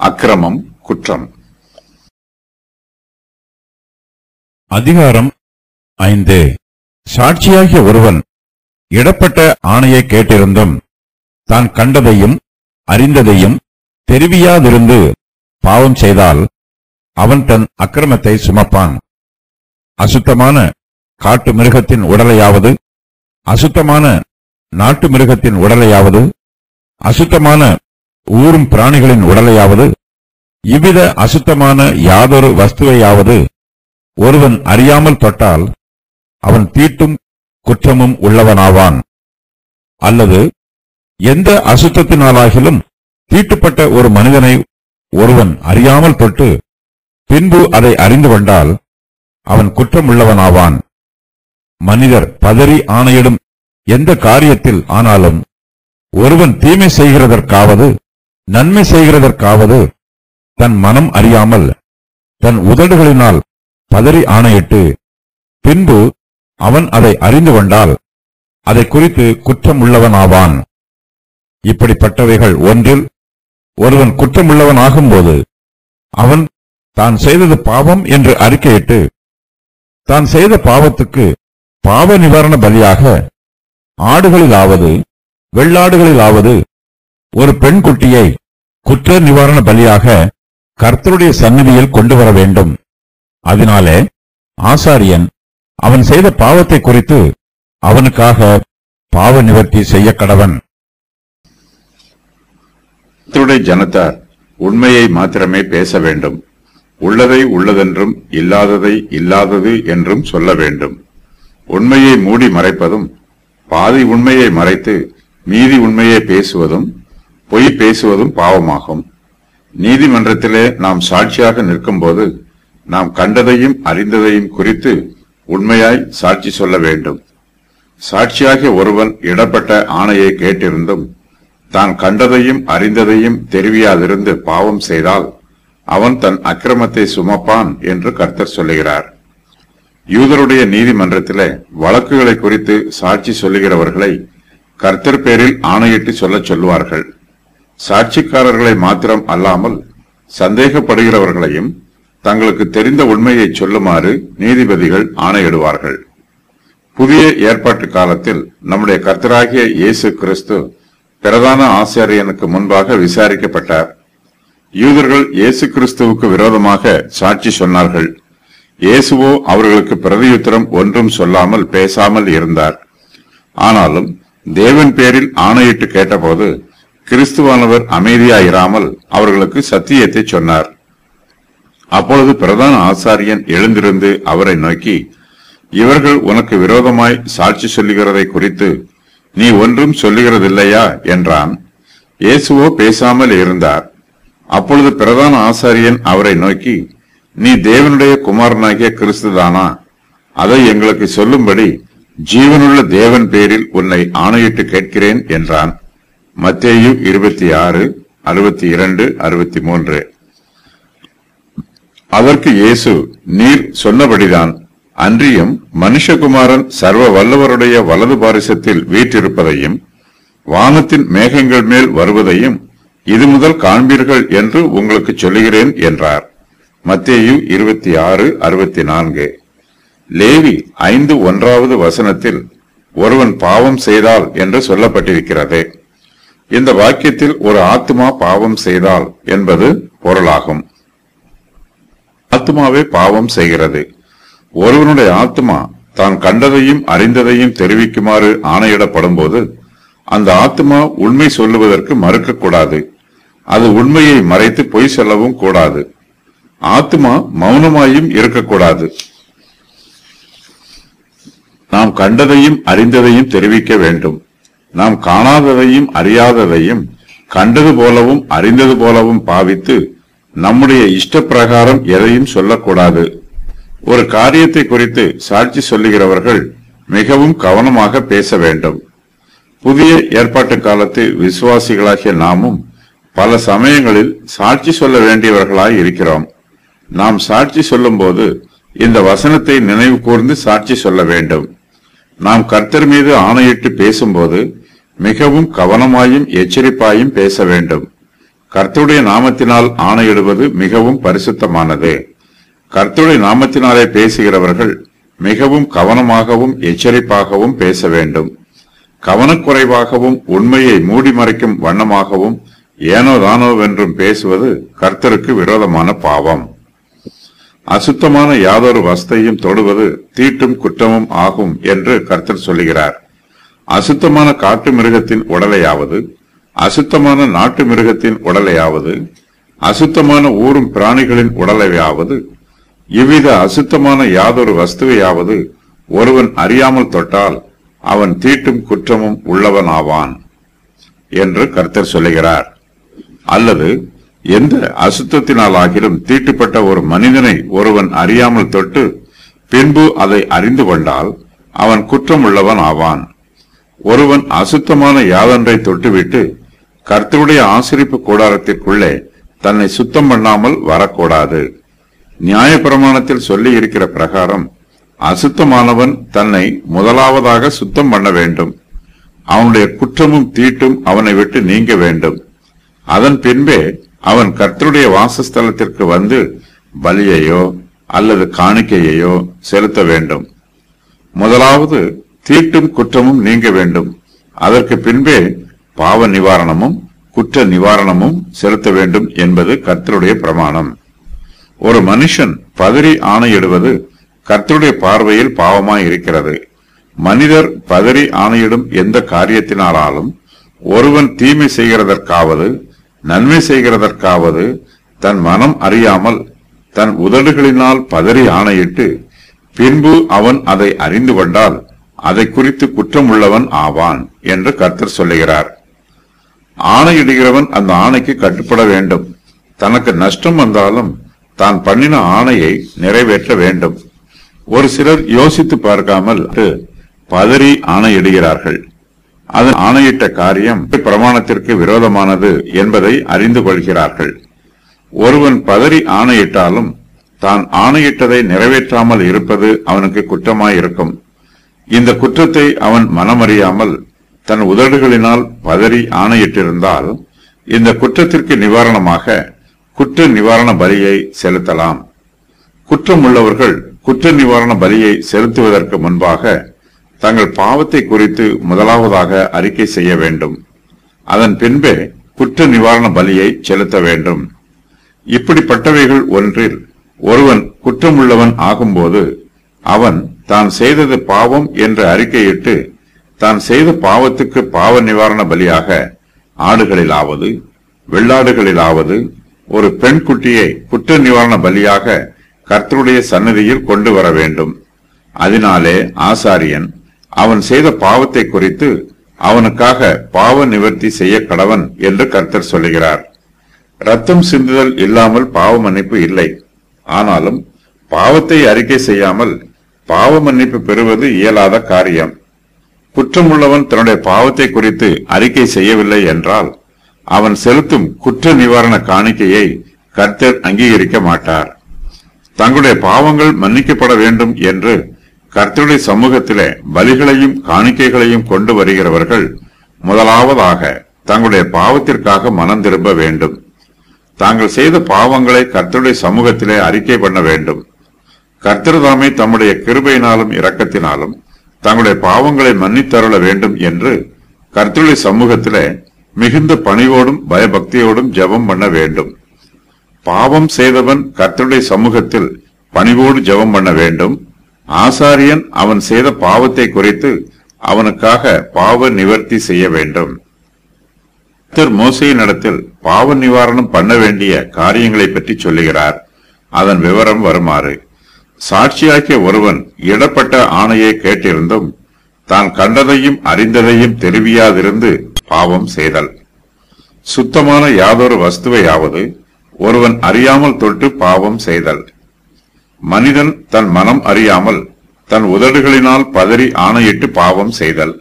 அக்கிரமம் குற்றம் அதிகாரம் ஐந்து சாட்சியாகிய ஒருவன் இடப்பட்ட ஆணையை கேட்டிருந்தும் தான் கண்டதையும் அறிந்ததையும் தெரிவியாதிருந்து பாவம் செய்தால் அவன் தன் அக்கிரமத்தை சுமப்பான் அசுத்தமான காட்டு மிருகத்தின் உடலையாவது அசுத்தமான நாட்டு மிருகத்தின் உடலையாவது அசுத்தமான ஊரும் பிராணிகளின் உடலையாவது இவ்வித அசுத்தமான யாதொரு வஸ்துவையாவது ஒருவன் அறியாமல் தொட்டால் அவன் தீட்டும் குற்றமும் உள்ளவனாவான் அல்லது எந்த அசுத்தத்தினாலாகிலும் தீட்டுப்பட்ட ஒரு மனிதனை ஒருவன் அறியாமல் தொட்டு பின்பு அதை அறிந்து கொண்டால் அவன் குற்றமுள்ளவனாவான் மனிதர் பதறி ஆணையிடும் எந்த காரியத்தில் ஆனாலும் ஒருவன் தீமை செய்கிறதற்காவது நன்மை செய்கிறதற்காவது தன் மனம் அறியாமல் தன் உதடுகளினால் பதறி ஆணையிட்டு பின்பு அவன் அதை அறிந்து கொண்டால் அதை குறித்து குற்றமுள்ளவனாவான் இப்படிப்பட்டவைகள் ஒன்றில் ஒருவன் குற்றமுள்ளவனாகும்போது அவன் தான் செய்தது பாவம் என்று அறிக்கையிட்டு தான் செய்த பாவத்துக்கு பாவ நிவாரண பலியாக ஆடுகளிலாவது வெள்ளாடுகளிலாவது ஒரு பெண் குட்டியை குற்ற நிவாரண பலியாக கர்த்தருடைய சந்நிதியில் கொண்டு வர வேண்டும் அதனாலே ஆசாரியன் அவன் செய்த பாவத்தை குறித்து அவனுக்காக பாவ நிவர்த்தி செய்ய கடவன் கர்த்தருடைய ஜனத்தார் உண்மையை மாத்திரமே பேச வேண்டும் உள்ளதை உள்ளதென்றும் இல்லாததை இல்லாதது என்றும் சொல்ல வேண்டும் உண்மையை மூடி மறைப்பதும் பாதி உண்மையை மறைத்து மீதி உண்மையை பேசுவதும் பொய் பேசுவதும் பாவமாகும் நீதிமன்றத்திலே நாம் சாட்சியாக நிற்கும்போது நாம் கண்டதையும் அறிந்ததையும் குறித்து உண்மையாய் சாட்சி சொல்ல வேண்டும் சாட்சியாகிய ஒருவன் இடப்பட்ட ஆணையை கேட்டிருந்தும் தான் கண்டதையும் அறிந்ததையும் தெரிவியாதிருந்து பாவம் செய்தால் அவன் தன் அக்கிரமத்தை சுமப்பான் என்று கர்த்தர் சொல்லுகிறார் யூதருடைய நீதிமன்றத்திலே வழக்குகளை குறித்து சாட்சி சொல்லுகிறவர்களை கர்த்தர் பேரில் ஆணையிட்டு சொல்லச் சொல்லுவார்கள் சாட்சிக்காரர்களை மாத்திரம் அல்லாமல் சந்தேகப்படுகிறவர்களையும் தங்களுக்கு தெரிந்த உண்மையை சொல்லுமாறு நீதிபதிகள் ஆணையிடுவார்கள் புதிய ஏற்பாட்டு காலத்தில் நம்முடைய கர்த்தராகிய இயேசு கிறிஸ்து பிரதான ஆசாரியனுக்கு முன்பாக விசாரிக்கப்பட்டார் யூதர்கள் இயேசு கிறிஸ்துவுக்கு விரோதமாக சாட்சி சொன்னார்கள் இயேசுவோ அவர்களுக்கு பிரதியுத்தரம் ஒன்றும் சொல்லாமல் பேசாமல் இருந்தார் ஆனாலும் தேவன் பேரில் ஆணையிட்டு கேட்டபோது கிறிஸ்துவானவர் அமைதியாயிராமல் அவர்களுக்கு சத்தியத்தை சொன்னார் அப்பொழுது பிரதான ஆசாரியன் எழுந்திருந்து அவரை நோக்கி இவர்கள் உனக்கு விரோதமாய் சாட்சி சொல்லுகிறதை குறித்து நீ ஒன்றும் சொல்லுகிறதில்லையா என்றான் இயேசுவோ பேசாமல் இருந்தார் அப்பொழுது பிரதான ஆசாரியன் அவரை நோக்கி நீ தேவனுடைய குமாரனாகிய கிறிஸ்துதானா அதை எங்களுக்கு சொல்லும்படி ஜீவனுள்ள தேவன் பேரில் உன்னை ஆணையிட்டு கேட்கிறேன் என்றான் மத்தேயு இருபத்தி ஆறு அறுபத்தி இரண்டு அறுபத்தி மூன்று அதற்கு இயேசு நீர் சொன்னபடிதான் அன்றியும் மனுஷகுமாரன் சர்வ வல்லவருடைய வலது பாரிசத்தில் வீற்றிருப்பதையும் வானத்தின் மேகங்கள் மேல் வருவதையும் இது முதல் காண்பீர்கள் என்று உங்களுக்கு சொல்லுகிறேன் என்றார் மத்தேயு இருபத்தி ஆறு அறுபத்தி நான்கு லேவி ஐந்து ஒன்றாவது வசனத்தில் ஒருவன் பாவம் செய்தால் என்று சொல்லப்பட்டிருக்கிறது இந்த வாக்கியத்தில் ஒரு ஆத்மா பாவம் செய்தால் என்பது பொருளாகும் ஆத்மாவே பாவம் செய்கிறது ஒருவனுடைய ஆத்மா தான் கண்டதையும் அறிந்ததையும் தெரிவிக்குமாறு ஆணையிடப்படும் போது அந்த ஆத்மா உண்மை சொல்லுவதற்கு மறுக்கக்கூடாது அது உண்மையை மறைத்து பொய் சொல்லவும் கூடாது ஆத்மா மௌனமாயும் இருக்கக்கூடாது நாம் கண்டதையும் அறிந்ததையும் தெரிவிக்க வேண்டும் நாம் காணாததையும் அறியாததையும் கண்டது போலவும் அறிந்தது போலவும் பாவித்து நம்முடைய இஷ்ட பிரகாரம் எதையும் சொல்லக்கூடாது ஒரு காரியத்தை குறித்து சாட்சி சொல்லுகிறவர்கள் மிகவும் கவனமாக பேச வேண்டும் புதிய ஏற்பாட்டு காலத்து விசுவாசிகளாகிய நாமும் பல சமயங்களில் சாட்சி சொல்ல வேண்டியவர்களாய் இருக்கிறோம் நாம் சாட்சி சொல்லும்போது இந்த வசனத்தை நினைவு கூர்ந்து சாட்சி சொல்ல வேண்டும் நாம் கர்த்தர் மீது ஆணையிட்டு பேசும்போது மிகவும் கவனமாயும் எச்சரிப்பாயும் பேச வேண்டும் கர்த்தருடைய நாமத்தினால் ஆணையிடுவது மிகவும் பரிசுத்தமானது கர்த்தருடைய நாமத்தினாலே பேசுகிறவர்கள் மிகவும் கவனமாகவும் எச்சரிப்பாகவும் பேச வேண்டும் கவனக்குறைவாகவும் உண்மையை மூடி மறைக்கும் வண்ணமாகவும் ஏனோ தானோவென்றும் பேசுவது கர்த்தருக்கு விரோதமான பாவம் அசுத்தமான யாதொரு வஸ்தையும் தொடுவது தீட்டும் குற்றமும் ஆகும் என்று கர்த்தர் சொல்லுகிறார் அசுத்தமான காட்டு மிருகத்தின் உடலையாவது அசுத்தமான நாட்டு மிருகத்தின் உடலையாவது அசுத்தமான ஊரும் பிராணிகளின் உடலையாவது இவ்வித அசுத்தமான யாதொரு வஸ்துவையாவது ஒருவன் அறியாமல் தொட்டால் அவன் தீட்டும் குற்றமும் உள்ளவன் ஆவான் என்று கர்த்தர் சொல்லுகிறார் அல்லது எந்த அசுத்தத்தினாலாகிலும் தீட்டுப்பட்ட ஒரு மனிதனை ஒருவன் அறியாமல் தொட்டு பின்பு அதை அறிந்து கொண்டால் அவன் குற்றம் உள்ளவன் ஆவான் ஒருவன் அசுத்தமான யாதொன்றை தொட்டுவிட்டு கர்த்தருடைய ஆசிரிப்பு கூடாரத்திற்குள்ளே தன்னை சுத்தம் பண்ணாமல் வரக்கூடாது நியாயப்பிரமாணத்தில் சொல்லி இருக்கிற பிரகாரம் அசுத்தமானவன் தன்னை முதலாவதாக சுத்தம் பண்ண வேண்டும் அவனுடைய குற்றமும் தீட்டும் அவனை விட்டு நீங்க வேண்டும் அதன் பின்பே அவன் கர்த்தருடைய வாசஸ்தலத்திற்கு வந்து பலியையோ அல்லது காணிக்கையையோ செலுத்த வேண்டும் முதலாவது தீட்டும் குற்றமும் நீங்க வேண்டும் அதற்கு பின்பே பாவ நிவாரணமும் குற்ற நிவாரணமும் செலுத்த வேண்டும் என்பது கர்த்தருடைய பிரமாணம் ஒரு மனுஷன் பதறி ஆணையிடுவது கர்த்தருடைய பார்வையில் பாவமாய் இருக்கிறது மனிதர் பதறி ஆணையிடும் எந்த காரியத்தினாலும் ஒருவன் தீமை செய்கிறதற்காவது நன்மை செய்கிறதற்காவது தன் மனம் அறியாமல் தன் உதடுகளினால் பதறி ஆணையிட்டு பின்பு அவன் அதை அறிந்து கொண்டால் அதை குறித்து குற்றம் உள்ளவன் ஆவான் என்று கர்த்தர் சொல்லுகிறார் ஆணையிடுகிறவன் அந்த ஆணைக்கு கட்டுப்பட வேண்டும் தனக்கு நஷ்டம் வந்தாலும் தான் பண்ணின ஆணையை நிறைவேற்ற வேண்டும் ஒரு சிலர் யோசித்து பார்க்காமல் பதறி ஆணையிடுகிறார்கள் அதன் ஆணையிட்ட காரியம் பிரமாணத்திற்கு விரோதமானது என்பதை அறிந்து கொள்கிறார்கள் ஒருவன் பதறி ஆணையிட்டாலும் தான் ஆணையிட்டதை நிறைவேற்றாமல் இருப்பது அவனுக்கு குற்றமாய் இருக்கும் இந்த குற்றத்தை அவன் மனமறியாமல் தன் உதடுகளினால் பதறி ஆணையிட்டிருந்தால் இந்த குற்றத்திற்கு நிவாரணமாக குற்ற நிவாரண பலியை செலுத்தலாம் குற்றம் உள்ளவர்கள் குற்ற நிவாரண பலியை செலுத்துவதற்கு முன்பாக தங்கள் பாவத்தை குறித்து முதலாவதாக அறிக்கை செய்ய வேண்டும் அதன் பின்பே குற்ற நிவாரண பலியை செலுத்த வேண்டும் இப்படிப்பட்டவைகள் ஒன்றில் ஒருவன் குற்றமுள்ளவன் ஆகும்போது அவன் தான் செய்தது பாவம் என்று அறிக்கையிட்டு தான் செய்த பாவத்துக்கு பாவ நிவாரண பலியாக ஆடுகளிலாவது வெள்ளாடுகளிலாவது ஒரு பெண் குட்டியை குற்ற நிவாரண பலியாக கர்த்தருடைய சன்னதியில் கொண்டு வர வேண்டும் அதனாலே ஆசாரியன் அவன் செய்த பாவத்தை குறித்து அவனுக்காக பாவ நிவர்த்தி செய்ய கடவன் என்று கர்த்தர் சொல்லுகிறார் ரத்தம் சிந்துதல் இல்லாமல் பாவ மன்னிப்பு இல்லை ஆனாலும் பாவத்தை அறிக்கை செய்யாமல் பாவ மன்னிப்பு பெறுவது இயலாத காரியம் குற்றமுள்ளவன் தன்னுடைய பாவத்தை குறித்து அறிக்கை செய்யவில்லை என்றால் அவன் செலுத்தும் குற்ற நிவாரண காணிக்கையை கர்த்தர் அங்கீகரிக்க மாட்டார் தங்களுடைய பாவங்கள் மன்னிக்கப்பட வேண்டும் என்று கர்த்தருடைய சமூகத்திலே பலிகளையும் காணிக்கைகளையும் கொண்டு வருகிறவர்கள் முதலாவதாக தங்களுடைய பாவத்திற்காக மனம் திரும்ப வேண்டும் தாங்கள் செய்த பாவங்களை கர்த்தருடைய சமூகத்திலே அறிக்கை பண்ண வேண்டும் கர்த்தர் தாமே தம்முடைய கிருபையினாலும் இரக்கத்தினாலும் தங்களுடைய பாவங்களை மன்னித்தருள வேண்டும் என்று கர்த்தருடைய சமூகத்திலே மிகுந்த பணிவோடும் பயபக்தியோடும் ஜெபம் பண்ண வேண்டும் பாவம் செய்தவன் கர்த்தருடைய சமூகத்தில் பணிவோடு ஜெபம் பண்ண வேண்டும் ஆசாரியன் அவன் செய்த பாவத்தை குறித்து அவனுக்காக பாவ நிவர்த்தி செய்ய வேண்டும் கர்த்தர் மோசையின் இடத்தில் பாவ நிவாரணம் பண்ண வேண்டிய காரியங்களை பற்றி சொல்லுகிறார் அதன் விவரம் வருமாறு சாட்சியாக்கிய ஒருவன் இடப்பட்ட ஆணையை கேட்டிருந்தும் தான் கண்டதையும் அறிந்ததையும் தெரிவியாதிருந்து பாவம் செய்தல் சுத்தமான யாதொரு வஸ்துவையாவது ஒருவன் அறியாமல் தொட்டு பாவம் செய்தல் மனிதன் தன் மனம் அறியாமல் தன் உதடுகளினால் பதறி ஆணையிட்டு பாவம் செய்தல்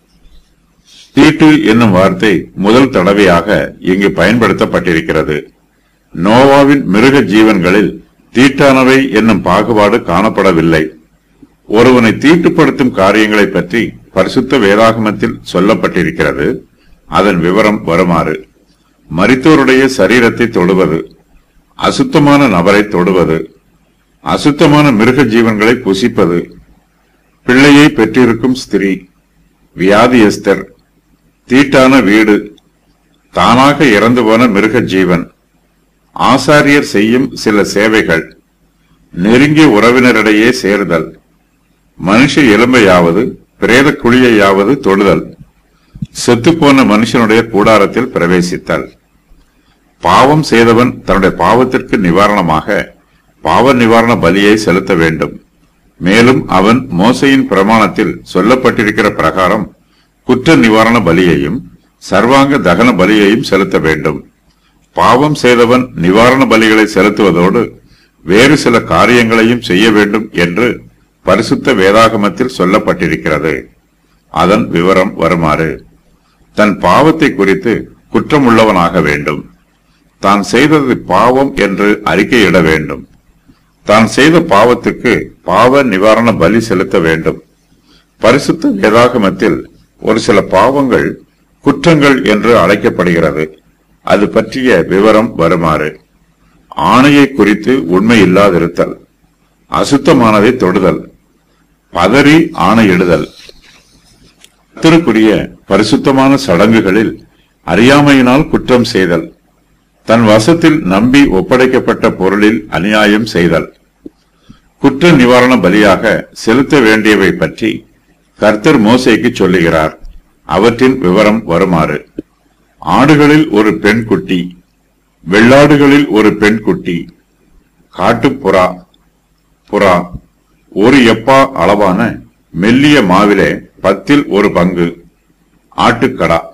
தீட்டு என்னும் வார்த்தை முதல் தடவையாக இங்கு பயன்படுத்தப்பட்டிருக்கிறது நோவாவின் மிருக ஜீவன்களில் தீட்டானவை என்னும் பாகுபாடு காணப்படவில்லை ஒருவனை தீட்டுப்படுத்தும் காரியங்களை பற்றி பரிசுத்த வேதாகமத்தில் சொல்லப்பட்டிருக்கிறது அதன் விவரம் வருமாறு மரித்தோருடைய சரீரத்தை தொடுவது அசுத்தமான நபரை தொடுவது அசுத்தமான மிருக ஜீவன்களை புசிப்பது பிள்ளையை பெற்றிருக்கும் ஸ்திரீ வியாதியஸ்தர் தீட்டான வீடு தானாக இறந்து போன மிருக ஜீவன் ஆசாரியர் செய்யும் சில சேவைகள் நெருங்கிய உறவினரிடையே சேருதல் மனுஷ எலும்பையாவது பிரேத குழியையாவது தொடுதல் செத்துப்போன மனுஷனுடைய கூடாரத்தில் பிரவேசித்தல் பாவம் செய்தவன் தன்னுடைய பாவத்திற்கு நிவாரணமாக பாவ நிவாரண பலியை செலுத்த வேண்டும் மேலும் அவன் மோசையின் பிரமாணத்தில் சொல்லப்பட்டிருக்கிற பிரகாரம் குற்ற நிவாரண பலியையும் சர்வாங்க தகன பலியையும் செலுத்த வேண்டும் பாவம் செய்தவன் நிவாரண பலிகளை செலுத்துவதோடு வேறு சில காரியங்களையும் செய்ய வேண்டும் என்று பரிசுத்த வேதாகமத்தில் சொல்லப்பட்டிருக்கிறது அதன் விவரம் வருமாறு தன் பாவத்தை குறித்து குற்றமுள்ளவனாக வேண்டும் தான் செய்தது பாவம் என்று அறிக்கையிட வேண்டும் தான் செய்த பாவத்துக்கு பாவ நிவாரண பலி செலுத்த வேண்டும் பரிசுத்த வேதாகமத்தில் ஒரு சில பாவங்கள் குற்றங்கள் என்று அழைக்கப்படுகிறது அது பற்றிய விவரம் வருமாறு ஆணையை குறித்து உண்மை இல்லாதிருத்தல் அசுத்தமானதை தொடுதல் பதறி ஆணையிடுதல் கர்த்தருக்குரிய பரிசுத்தமான சடங்குகளில் அறியாமையினால் குற்றம் செய்தல் தன் வசத்தில் நம்பி ஒப்படைக்கப்பட்ட பொருளில் அநியாயம் செய்தல் குற்ற நிவாரண பலியாக செலுத்த வேண்டியவை பற்றி கர்த்தர் மோசேக்கு சொல்லுகிறார் அவற்றின் விவரம் வருமாறு ஆடுகளில் ஒரு பெண் குட்டி வெள்ளாடுகளில் ஒரு பெண் குட்டி காட்டுப்புறா புறா ஒரு எப்பா அளவான மெல்லிய மாவிலே பத்தில் ஒரு பங்கு ஆட்டுக்கடா